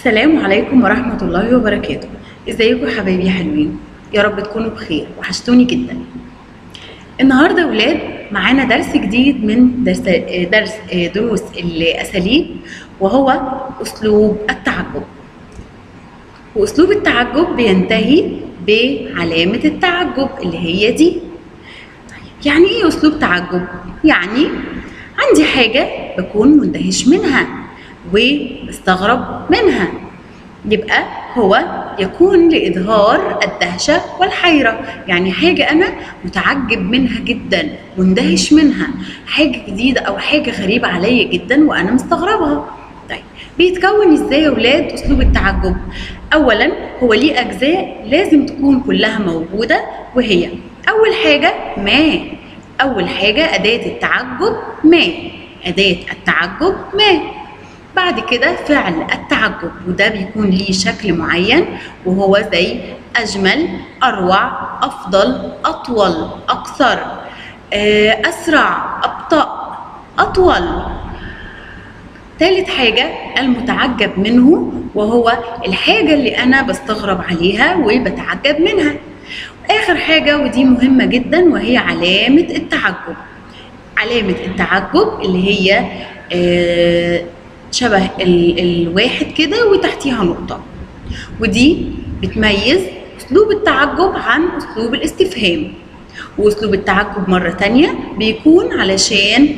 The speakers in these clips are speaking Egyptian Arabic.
السلام عليكم ورحمة الله وبركاته ازيكم يا حبايبي يا حلوين يا رب تكونوا بخير وحشتوني جدا النهارده يا ولاد معانا درس جديد من درس درس دروس الاساليب وهو اسلوب التعجب واسلوب التعجب بينتهي بعلامة التعجب اللي هي دي يعني ايه اسلوب تعجب يعني عندي حاجة بكون مندهش منها وبستغرب منها يبقى هو يكون لإظهار الدهشة والحيرة يعني حاجة أنا متعجب منها جدا مندهش منها حاجة جديدة أو حاجة غريبة عليا جدا وأنا مستغربها طيب بيتكون ازاي يا ولاد اسلوب التعجب اولا هو ليه اجزاء لازم تكون كلها موجوده وهي اول حاجه ما اول حاجه اداه التعجب ما اداه التعجب ما بعد كده فعل التعجب وده بيكون ليه شكل معين وهو زي اجمل اروع افضل اطول اقصر اسرع ابطا اطول ثالث حاجة المتعجب منه وهو الحاجة اللي أنا بستغرب عليها وبتعجب منها آخر حاجة ودي مهمة جدا وهي علامة التعجب علامة التعجب اللي هي آه شبه ال الواحد كده وتحتيها نقطة ودي بتميز أسلوب التعجب عن أسلوب الاستفهام وأسلوب التعجب مرة تانية بيكون علشان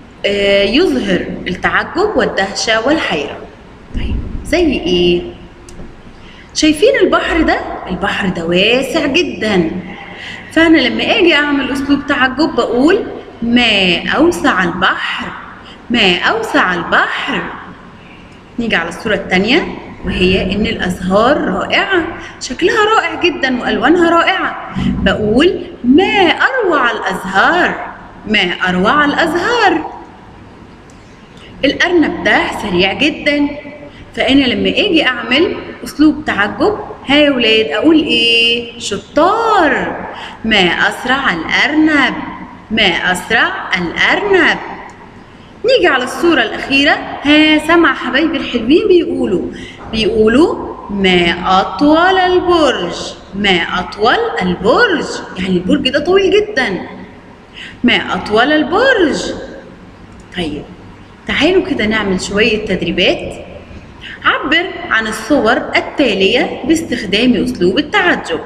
يظهر التعجب والدهشة والحيرة طيب زي ايه شايفين البحر ده البحر ده واسع جدا فانا لما اجي اعمل اسلوب تعجب بقول ما اوسع البحر ما اوسع البحر نيجي على الصورة التانية وهي ان الازهار رائعة شكلها رائع جدا والوانها رائعة بقول ما اروع الازهار ما اروع الازهار الارنب ده سريع جدا فانا لما اجي اعمل اسلوب تعجب ها يا ولاد اقول ايه شطار ما اسرع الارنب ما اسرع الارنب نيجي على الصورة الأخيرة ها سمع حبايبي الحلوين بيقولوا بيقولوا ما أطول البرج ما أطول البرج يعني البرج ده طويل جدا ما أطول البرج طيب تعالوا كده نعمل شوية تدريبات عبر عن الصور التالية باستخدام أسلوب التعجب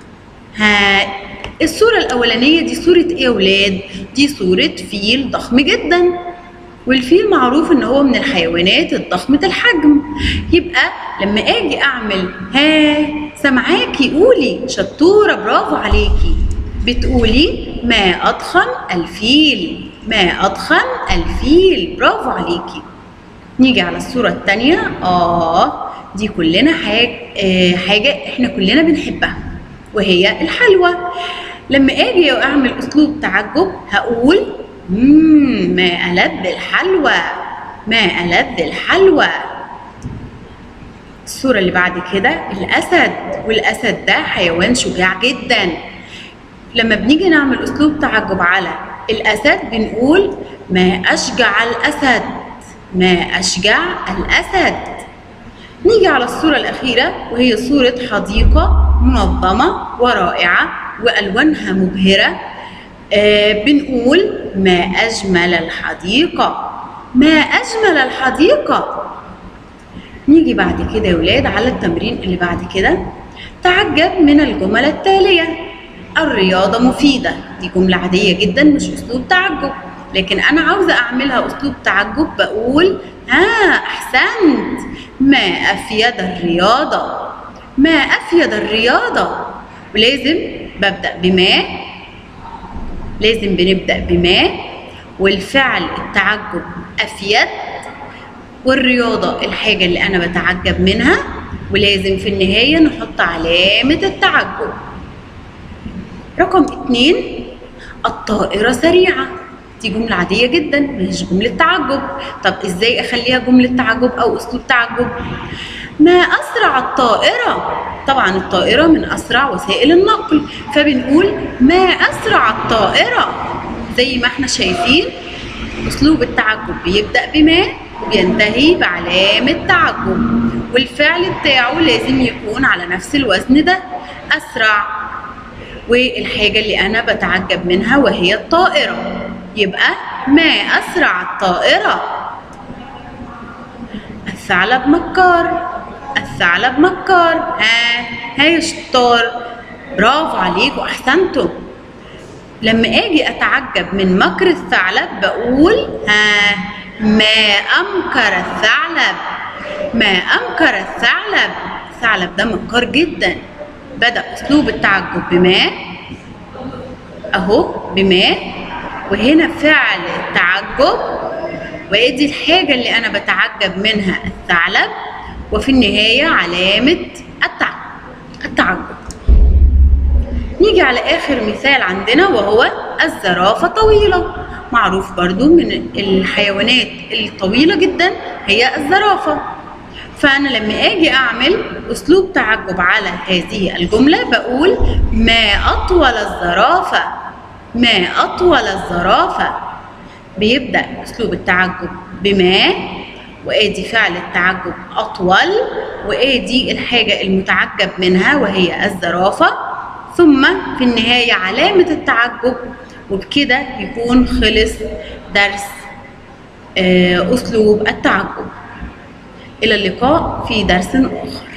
ها الصورة الأولانية دي صورة إيه يا ولاد؟ دي صورة فيل ضخم جدا والفيل معروف إن هو من الحيوانات الضخمة الحجم يبقى لما أجي أعمل ها سامعاكي قولي شطورة برافو عليكي بتقولي ما أضخم الفيل ما أضخم الفيل برافو عليكي نيجي على الصورة التانية آه دي كلنا حاجة آه حاجة إحنا كلنا بنحبها وهي الحلوى لما أجي أعمل أسلوب تعجب هقول مم ما ألذ الحلوى ما ألذ الحلوى الصورة اللي بعد كده الأسد والأسد ده حيوان شجاع جدا لما بنيجي نعمل أسلوب تعجب على الأسد بنقول ما أشجع الأسد ما أشجع الأسد نيجي على الصورة الأخيرة وهي صورة حديقة منظمة ورائعة وألوانها مبهرة آه بنقول ما أجمل الحديقة ما أجمل الحديقة نيجي بعد كده يا ولاد على التمرين اللي بعد كده تعجب من الجمل التالية الرياضة مفيدة دي جملة عادية جدا مش أسلوب تعجب لكن أنا عاوزة أعملها أسلوب تعجب بقول ها أحسنت ما أفيد الرياضة ما أفيد الرياضة ولازم ببدأ بما لازم بنبدأ بما والفعل التعجب أفيد والرياضة الحاجة اللي أنا بتعجب منها ولازم في النهاية نحط علامة التعجب رقم اتنين الطائرة سريعة دي جملة عادية جدا مش جملة تعجب طب ازاي اخليها جملة تعجب او اسلوب تعجب ما اسرع الطائرة طبعا الطائرة من اسرع وسائل النقل فبنقول ما اسرع الطائرة زي ما احنا شايفين اسلوب التعجب بيبدأ بما وبينتهي بعلامة تعجب والفعل بتاعه لازم يكون على نفس الوزن ده أسرع والحاجة اللي أنا بتعجب منها وهي الطائرة يبقى ما أسرع الطائرة الثعلب مكار الثعلب مكار ها ها يا شطار برافو عليكم أحسنتم لما اجي اتعجب من مكر الثعلب بقول ها ما امكر الثعلب ما امكر الثعلب الثعلب ده مكار جدا بدا اسلوب التعجب بما اهو بما وهنا فعل التعجب وادي الحاجه اللي انا بتعجب منها الثعلب وفي النهايه علامه التعجب التعجب نيجي على اخر مثال عندنا وهو الزرافه طويله معروف برضو من الحيوانات الطويله جدا هي الزرافه فانا لما اجي اعمل اسلوب تعجب على هذه الجمله بقول ما اطول الزرافه ما اطول الزرافه بيبدا اسلوب التعجب بما وادي فعل التعجب اطول وادي الحاجه المتعجب منها وهي الزرافه ثم في النهاية علامة التعجب وبكده يكون خلص درس أسلوب التعجب إلى اللقاء في درس آخر